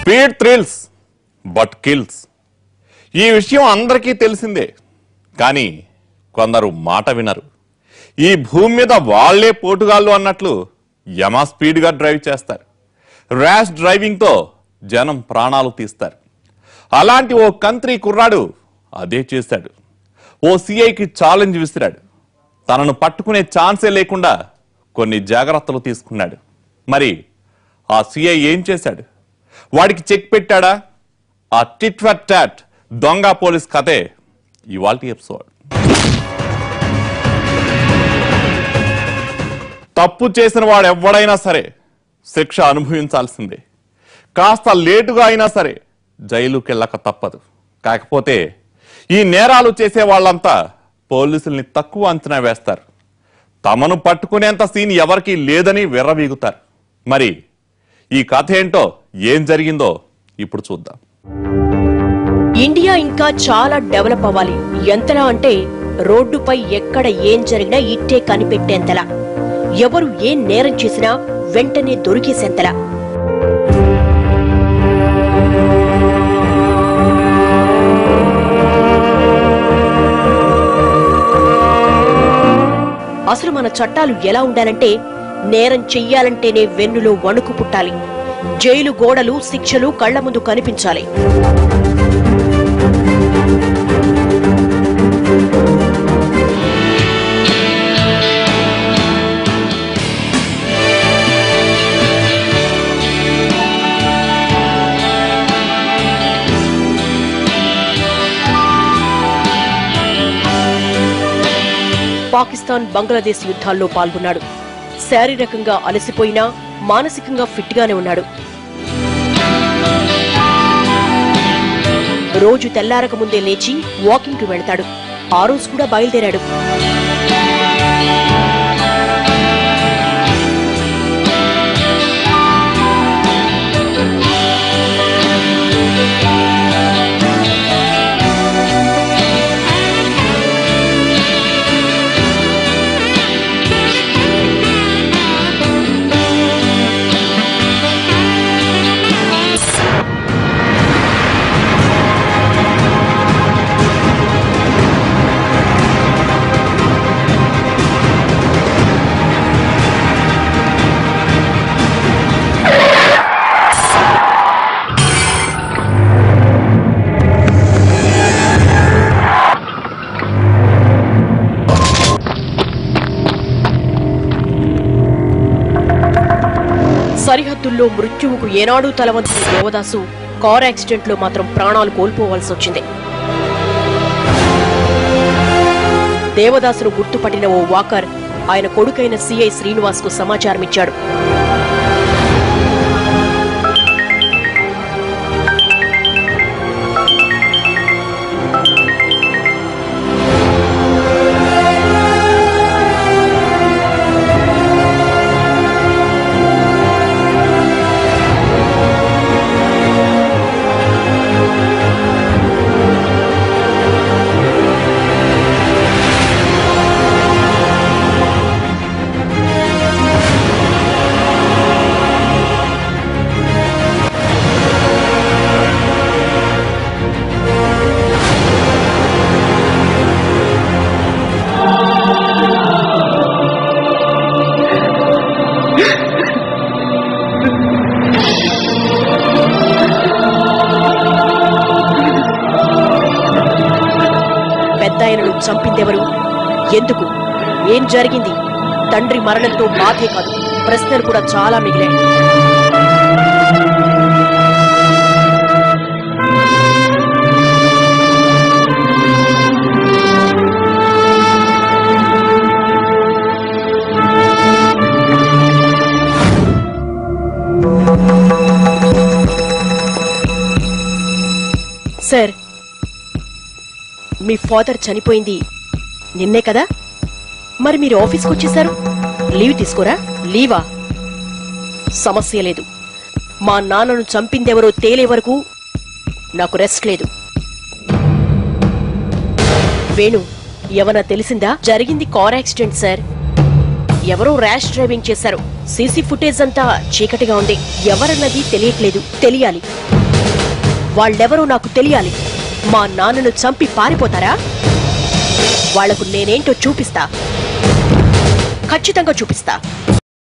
speed thrills but kills ఈ విషయం అందరికీ తెలిసిందే కానీ కొందరు మాట వినరు ఈ భూమి మీద వాళ్లే పోటుగాళ్ళు అన్నట్లు యమా స్పీడ్గా డ్రైవ్ చేస్తారు ర్యాష్ డ్రైవింగ్తో జనం ప్రాణాలు తీస్తారు అలాంటి ఓ కంత్రి కుర్రాడు అదే చేశాడు ఓ సిఐకి ఛాలెంజ్ విసిరాడు తనను పట్టుకునే ఛాన్సే లేకుండా కొన్ని జాగ్రత్తలు తీసుకున్నాడు మరి ఆ సిఐ ఏం చేశాడు వాడికి చెక్ పెట్టాడా ఆ టిట్ ఫర్ టాట్ దొంగ పోలీస్ కథే ఇవాల్టి ఎపిసోడ్ తప్పు చేసిన వాడు ఎవడైనా సరే శిక్ష అనుభవించాల్సిందే కాస్త లేటుగా అయినా సరే జైలుకెళ్ళక తప్పదు కాకపోతే ఈ నేరాలు చేసే వాళ్ళంతా పోలీసుల్ని తక్కువ అంచనా వేస్తారు తమను పట్టుకునేంత సీన్ ఎవరికీ లేదని విర్రవీగుతారు మరి ఈ కథ ఏంటో ఏం జరిగిందో ఇప్పుడు చూద్దాం ఇండియా ఇంకా చాలా డెవలప్ అవ్వాలి ఎంతలా అంటే రోడ్డుపై ఎక్కడ ఏం జరిగినా ఇట్టే కనిపెట్టేంతలా ఎవరు ఏం నేరం చేసినా వెంటనే దొరికేసేంతలా అసలు మన చట్టాలు ఎలా ఉండాలంటే నేరం చెయ్యాలంటేనే వెన్నులో వణుకు పుట్టాలి జైలు గోడలు శిక్షలు కళ్ల ముందు కనిపించాలి పాకిస్తాన్ బంగ్లాదేశ్ యుద్ధాల్లో పాల్గొన్నాడు శారీరకంగా అలసిపోయినా మానసికంగా ఫిట్ గానే ఉన్నాడు రోజు తెల్లారక ముందే లేచి వాకింగ్ కు వెళ్తాడు ఆ రోజు కూడా బయలుదేరాడు సరిహద్దుల్లో మృత్యువుకు ఏనాడూ తలవంచిన దేవదాసు కార్ యాక్సిడెంట్ లో మాత్రం ప్రాణాలు కోల్పోవాల్సి వచ్చింది దేవదాసును గుర్తుపట్టిన ఓ వాకర్ ఆయన కొడుకైన సిఐ శ్రీనివాస్ కు సమాచారం ఇచ్చాడు పెద్దాయనను చంపిందెవరు ఎందుకు ఏం జరిగింది తండ్రి మరణంతో బాధే కాదు ప్రశ్నలు కూడా చాలా మిగిలాయి సార్ మీ ఫాదర్ చనిపోయింది నిన్నే కదా మరి మీరు ఆఫీస్కి వచ్చేశారు లీవ్ తీసుకోరా లీవా సమస్య లేదు మా నాన్నను చంపిందెవరో తేలే వరకు నాకు రెస్ట్ లేదు వేణు ఏమన్నా తెలిసిందా జరిగింది కార్ యాక్సిడెంట్ సార్ ఎవరో ర్యాష్ డ్రైవింగ్ చేశారు సీసీ ఫుటేజ్ అంతా చీకటిగా ఉంది ఎవరన్నది తెలియట్లేదు తెలియాలి వాళ్ళెవరో నాకు తెలియాలి మా నాన్నను చంపి పారిపోతారా వాళ్లకు నేనేంటో చూపిస్తా ఖచ్చితంగా చూపిస్తా